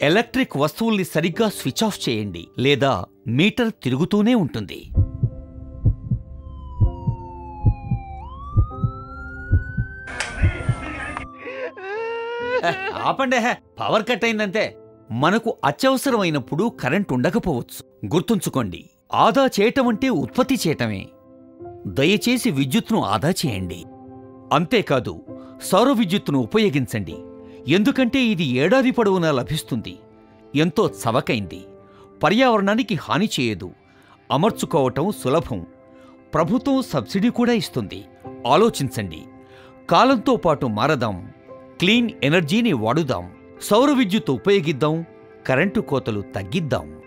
electric వస్తువుల్ని సరిగ్గా switch off చేయండి లేదా మీటర్ తిరుగుతూనే ఉంటుంది హ, ఆపండి హ, పవర్ కట్ అయిందంతే మనకు అత్యవసరమైనప్పుడు కరెంట్ ఉండకపోవచ్చు గుర్తుంచుకోండి ఆదా చేయటం అంటే ఉత్పత్తి చేయటమే దయచేసి విద్యుత్ను ఆదా చేయండి అంతేకాదు సౌర విద్యుత్తును ఉపయోగించండి ఎందుకంటే ఇది ఏడాది పొడవునా లభిస్తుంది ఎంతో చవకైంది పర్యావరణానికి హాని చేయదు అమర్చుకోవటం సులభం ప్రభుత్వం సబ్సిడీ కూడా ఇస్తుంది ఆలోచించండి కాలంతో పాటు మారదాం క్లీన్ ఎనర్జీని వాడుదాం సౌర విద్యుత్ ఉపయోగిద్దాం కరెంటు కోతలు తగ్గిద్దాం